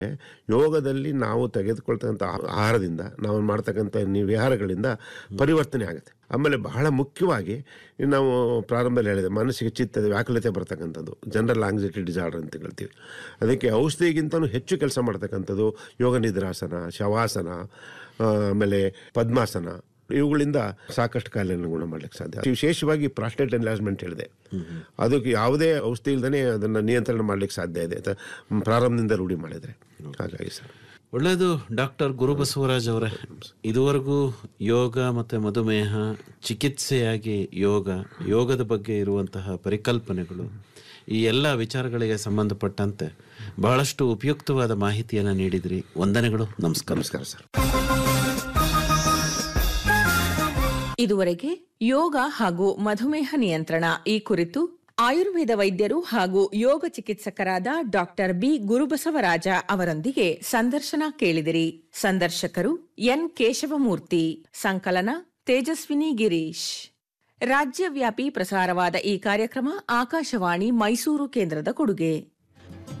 ಯೋಗದಲ್ಲಿ ನಾವು ತೆಗೆದುಕೊಳ್ತಕ್ಕಂಥ ಆಹಾರದಿಂದ ನಾವು ಮಾಡ್ತಕ್ಕಂಥ ನಿ- ವಿಹಾರಗಳಿಂದ ಪರಿವರ್ತನೆ ಆಗುತ್ತೆ ಆಮೇಲೆ ಬಹಳ ಮುಖ್ಯವಾಗಿ ನಾವು ಪ್ರಾರಂಭದಲ್ಲಿ ಹೇಳಿದೆ ಮನಸ್ಸಿಗೆ ಚಿತ್ತದ ವ್ಯಾಕುಲತೆ ಬರ್ತಕ್ಕಂಥದ್ದು ಜನರಲ್ ಆಂಗ್ಸೈಟಿ ಡಿಸಾರ್ಡರ್ ಅಂತ ಹೇಳ್ತೀವಿ ಅದಕ್ಕೆ ಔಷಧಿಗಿಂತಲೂ ಹೆಚ್ಚು ಕೆಲಸ ಮಾಡ್ತಕ್ಕಂಥದ್ದು ಯೋಗ ನಿದ್ರಾಸನ ಶವಾಸನ ಆ, ಆಮೇಲೆ ಪದ್ಮಾಸನ ಇವುಗಳಿಂದ ಸಾಕಷ್ಟು ಕಾಯಿಲೆಯನ್ನು ಗುಣ ಮಾಡ್ಲಿಕ್ಕೆ ಸಾಧ್ಯ ವಿಶೇಷವಾಗಿ ಪ್ರಾಸ್ಟೇಟ್ ಎನ್ಲಾಜ್ಮೆಂಟ್ ಹೇಳಿದೆ ಅದಕ್ಕೆ ಯಾವುದೇ ಔಷಧಿ ಇಲ್ದೇ ಅದನ್ನು ನಿಯಂತ್ರಣ ಮಾಡ್ಲಿಕ್ಕೆ ಸಾಧ್ಯ ಇದೆ ಅಂತ ಪ್ರಾರಂಭದಿಂದ ರೂಢಿ ಮಾಡಿದರೆ ಹಾಗಾಗಿ ಸರ್ ಒಳ್ಳೆಯದು ಡಾಕ್ಟರ್ ಗುರು ಬಸವರಾಜ್ ಅವರೇ ಇದುವರೆಗೂ ಯೋಗ ಮತ್ತು ಮಧುಮೇಹ ಚಿಕಿತ್ಸೆಯಾಗಿ ಯೋಗ ಯೋಗದ ಬಗ್ಗೆ ಇರುವಂತಹ ಪರಿಕಲ್ಪನೆಗಳು ಈ ಎಲ್ಲ ವಿಚಾರಗಳಿಗೆ ಸಂಬಂಧಪಟ್ಟಂತೆ ಬಹಳಷ್ಟು ಉಪಯುಕ್ತವಾದ ಮಾಹಿತಿಯನ್ನು ನೀಡಿದ್ರಿ ವಂದನೆಗಳು ನಮಸ್ಕಾರ ನಮಸ್ಕಾರ ಸರ್ ಇದುವರೆಗೆ ಯೋಗ ಹಾಗೂ ಮಧುಮೇಹ ನಿಯಂತ್ರಣ ಈ ಕುರಿತು ಆಯುರ್ವೇದ ವೈದ್ಯರು ಹಾಗೂ ಯೋಗ ಚಿಕಿತ್ಸಕರಾದ ಡಾಕ್ಟರ್ ಬಿ ಗುರುಬಸವರಾಜ ಅವರೊಂದಿಗೆ ಸಂದರ್ಶನ ಕೇಳಿದಿರಿ ಸಂದರ್ಶಕರು ಎನ್ ಕೇಶವಮೂರ್ತಿ ಸಂಕಲನ ತೇಜಸ್ವಿನಿ ಗಿರೀಶ್ ರಾಜ್ಯವ್ಯಾಪಿ ಪ್ರಸಾರವಾದ ಈ ಕಾರ್ಯಕ್ರಮ ಆಕಾಶವಾಣಿ ಮೈಸೂರು ಕೇಂದ್ರದ ಕೊಡುಗೆ